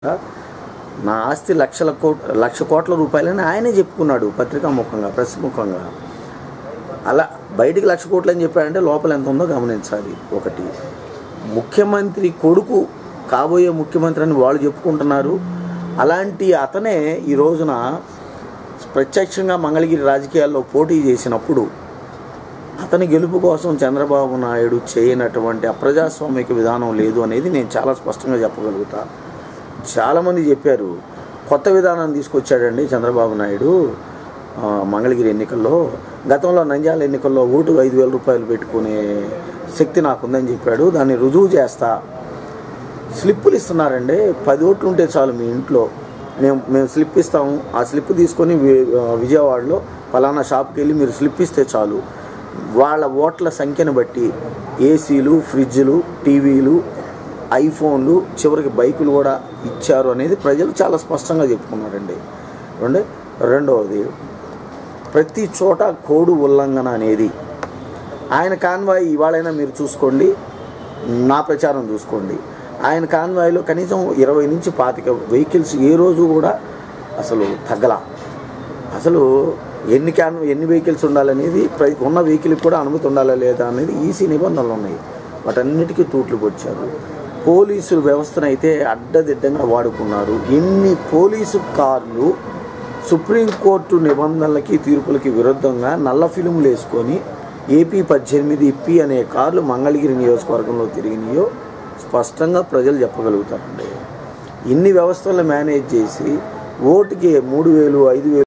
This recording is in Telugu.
నా ఆస్తి లక్షల కోట్ లక్ష కోట్ల రూపాయలని ఆయనే చెప్పుకున్నాడు పత్రికా ముఖంగా ప్రెస్ ముఖంగా అలా బయటికి లక్ష కోట్లు అని చెప్పాడంటే లోపల ఎంత ఉందో గమనించాలి ఒకటి ముఖ్యమంత్రి కొడుకు కాబోయే ముఖ్యమంత్రి అని వాళ్ళు చెప్పుకుంటున్నారు అలాంటి అతనే ఈ రోజున ప్రత్యక్షంగా మంగళగిరి రాజకీయాల్లో పోటీ చేసినప్పుడు అతని గెలుపు కోసం చంద్రబాబు నాయుడు చేయనటువంటి అప్రజాస్వామిక విధానం లేదు అనేది నేను చాలా స్పష్టంగా చెప్పగలుగుతా చాలామంది చెప్పారు కొత్త విధానం తీసుకొచ్చాడండి చంద్రబాబు నాయుడు ఆ, మంగళగిరి ఎన్నికల్లో గతంలో నంద్యాల ఎన్నికల్లో ఓటు ఐదు వేల రూపాయలు పెట్టుకునే శక్తి నాకుందని చెప్పాడు దాన్ని రుజువు చేస్తా స్లిప్పులు ఇస్తున్నారండి పది ఓట్లు ఉంటే చాలు మీ ఇంట్లో మేము మేము స్లిప్ ఇస్తాము ఆ స్లిప్ తీసుకొని వి- ఆ, విజయవాడలో ఫలానా షాప్కి వెళ్ళి మీరు స్లిప్ ఇస్తే చాలు వాళ్ళ ఓట్ల సంఖ్యను బట్టి ఏసీలు ఫ్రిడ్జ్లు టీవీలు ఐఫోన్లు చివరికి బైకులు కూడా ఇచ్చారు అనేది ప్రజలు చాలా స్పష్టంగా చెప్పుకున్నారండి రెండు రెండవది ప్రతి చోట కోడ్ ఉల్లంఘన అనేది ఆయన కాన్వాయ్ ఇవాళైనా మీరు చూసుకోండి నా ప్రచారం చూసుకోండి ఆయన కాన్వాయ్లో కనీసం ఇరవై నుంచి పాతిక వెహికల్స్ ఏ రోజు కూడా అసలు తగ్గల అసలు ఎన్ని క్యాన్ ఎన్ని వెహికల్స్ ఉండాలనేది ప్ర- ఉన్న వెహికల్కి కూడా అనుమతి ఉండాలా లేదా అనేది ఈసీ నిబంధనలు ఉన్నాయి వాటన్నిటికీ తూట్లు పొడిచారు పోలీసుల వ్యవస్థను అయితే అడ్డదిడ్డంగా వాడుకున్నారు ఎన్ని పోలీసు కార్లు సుప్రీంకోర్టు నిబంధనలకి తీర్పులకి విరుద్ధంగా నల్ల ఫిల్ములు వేసుకొని ఏపీ పద్దెనిమిది ఇప్పి అనే కార్లు మంగళగిరి నియోజకవర్గంలో తిరిగినాయో స్పష్టంగా ప్రజలు చెప్పగలుగుతారండి ఇన్ని వ్యవస్థలను మేనేజ్ చేసి ఓటుకి మూడు వేలు ఐదు వేలు